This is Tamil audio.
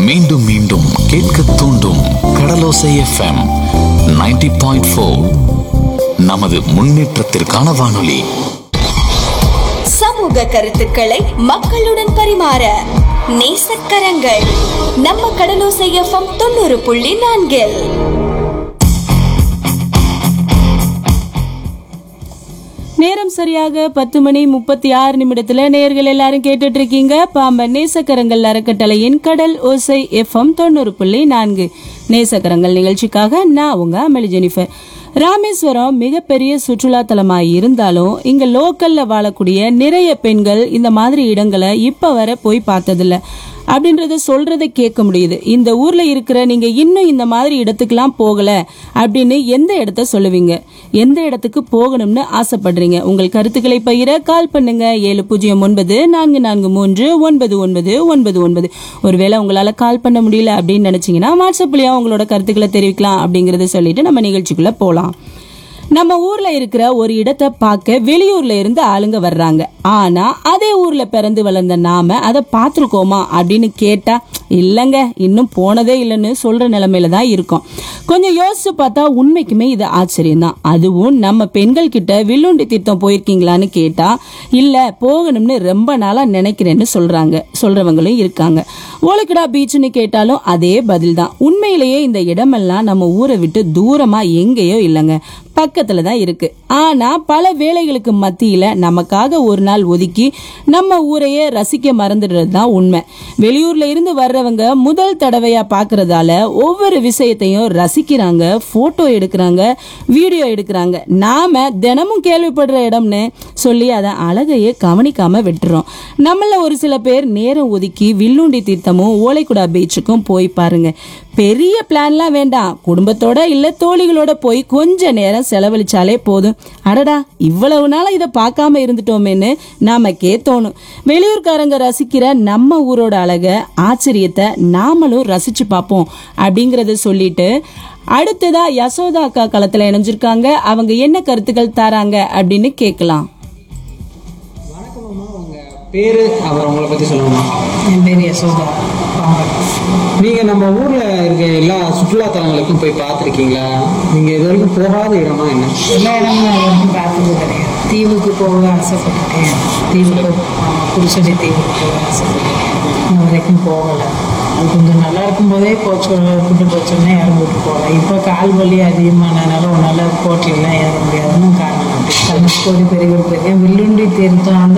மீண்டும் மீண்டும் கேட்க தூண்டும் கடலோசை எஃப்எம் 90.4 பாயிண்ட் நமது முன்னேற்றத்திற்கான வானொலி சமூக கருத்துக்களை மக்களுடன் பரிமாற நேசக்கரங்கள் நம்ம கடலோசை எஃப்எம் தொண்ணூறு புள்ளி நான்கில் நேரம் சரியாக பத்து மணி முப்பத்தி ஆறு நிமிடத்துல நேர்கள் எல்லாரும் கேட்டுட்டு இருக்கீங்க பாம்பன் நேசக்கரங்கள் அறக்கட்டளையின் கடல் ஓசை எஃப்எம் தொண்ணூறு புள்ளி நான்கு நேசக்கரங்கள் நிகழ்ச்சிக்காக நான் உங்க அமளி ஜெனிஃபர் ராமேஸ்வரம் மிகப்பெரிய சுற்றுலா தலமா இருந்தாலும் இங்க லோக்கல்ல வாழக்கூடிய நிறைய பெண்கள் இந்த மாதிரி இடங்களை இப்ப வரை போய் பார்த்ததில்ல அப்படின்றத சொல்றத கேட்க முடியுது இந்த ஊர்ல இருக்கிற நீங்க இன்னும் இந்த மாதிரி இடத்துக்குலாம் போகல அப்படின்னு எந்த இடத்த சொல்லுவீங்க எந்த இடத்துக்கு போகணும்னு ஆசைப்படுறீங்க உங்கள் கருத்துக்களை பகிர கால் பண்ணுங்க ஏழு பூஜ்ஜியம் ஒன்பது நான்கு நான்கு மூன்று ஒன்பது ஒன்பது ஒன்பது ஒன்பது ஒருவேளை உங்களால கால் பண்ண முடியல அப்படின்னு நினைச்சீங்கன்னா வாட்ஸ்அப்லயா உங்களோட கருத்துக்களை தெரிவிக்கலாம் அப்படிங்கறத சொல்லிட்டு நம்ம நிகழ்ச்சிக்குள்ள போலாம் நம்ம ஊர்ல இருக்கிற ஒரு இடத்தை பார்க்க வெளியூர்ல இருந்து ஆளுங்க வர்றாங்க ஆனா அதே ஊர்ல பிறந்து வளர்ந்த நாம அதை பார்த்துருக்கோமா அப்படின்னு கேட்டா இல்லைங்க இன்னும் போனதே இல்லைன்னு சொல்ற நிலைமையில தான் இருக்கோம் கொஞ்சம் யோசிச்சு பார்த்தா உண்மைக்குமே இது ஆச்சரியம் தான் அதுவும் நம்ம பெண்கள் கிட்ட வில்லுண்டி தீர்த்தம் போயிருக்கீங்களான்னு கேட்டா இல்ல போகணும்னு ரொம்ப நாளா நினைக்கிறேன்னு சொல்றாங்க சொல்றவங்களும் இருக்காங்க ஓலக்கடா பீச்னு கேட்டாலும் அதே பதில் தான் உண்மையிலேயே இந்த இடமெல்லாம் நம்ம ஊரை விட்டு தூரமா எங்கேயோ இல்லைங்க பக்கத்துல தான் இருக்கு ஆனா பல வேலைகளுக்கு மத்தியில நமக்காக ஒரு நாள் ஒதுக்கி நம்ம ஊரையே ரசிக்க மறந்துடுறது தான் உண்மை வெளியூர்ல இருந்து வர்றவங்க முதல் தடவையா பாக்குறதால ஒவ்வொரு விஷயத்தையும் ரசிக்கிறாங்க போட்டோ எடுக்கிறாங்க வீடியோ எடுக்கிறாங்க நாம தினமும் கேள்விப்படுற இடம்னு சொல்லி அதை அழகையே கவனிக்காம விட்டுறோம் நம்மள ஒரு சில பேர் நேரம் ஒதுக்கி வில்லுண்டி தீர்த்தமும் ஓலைக்குடா பீச்சுக்கும் போய் பாருங்க பெரிய பிளான்லாம் வேண்டாம் குடும்பத்தோட இல்ல தோழிகளோட போய் கொஞ்ச நேரம் செலவழிச்சாலே போதும் அடடா இவ்வளவு நாளா இதை பார்க்காம இருந்துட்டோமேன்னு நாமக்கே தோணும் வெளியூர்காரங்க ரசிக்கிற நம்ம ஊரோட அழக ஆச்சரியத்தை நாமளும் ரசிச்சு பார்ப்போம் அப்படிங்கறத சொல்லிட்டு அடுத்ததா யசோதா அக்கா களத்துல இணைஞ்சிருக்காங்க அவங்க என்ன கருத்துக்கள் தராங்க அப்படின்னு கேட்கலாம் வணக்கம் அம்மா உங்க பேரு அப்புறம் உங்களை பத்தி சொல்லுங்கம்மா என் பேர் யசோதா பாம்பன் நீங்க நம்ம ஊர்ல இருக்க எல்லா சுற்றுலா தலங்களுக்கும் போய் பார்த்துருக்கீங்களா நீங்க இது வரைக்கும் போகாத இடமா என்ன எல்லா இடமும் நான் இது வரைக்கும் பார்த்தது கிடையாது தீவுக்கு போக ஆசைப்பட்டுட்டேன் தீவுக்கு ஆமாம் புதுச்சேரி தீவுக்கு போக ஆசைப்பட்டுட்டேன் இன்ன வரைக்கும் போகலை அது கொஞ்சம் நல்லா இருக்கும்போதே போச்சு கூட்டு போச்சோன்னே யாரும் கூட்டு போகல இப்போ கால் வலி அதிகமானனால உன்னால் கோட்டையெல்லாம் ஏற முடியாதுன்னு காரணம் அப்படி தனுஷ்கோடி பெரிய பெரிய வில்லுண்டி தீர்த்தம் அந்த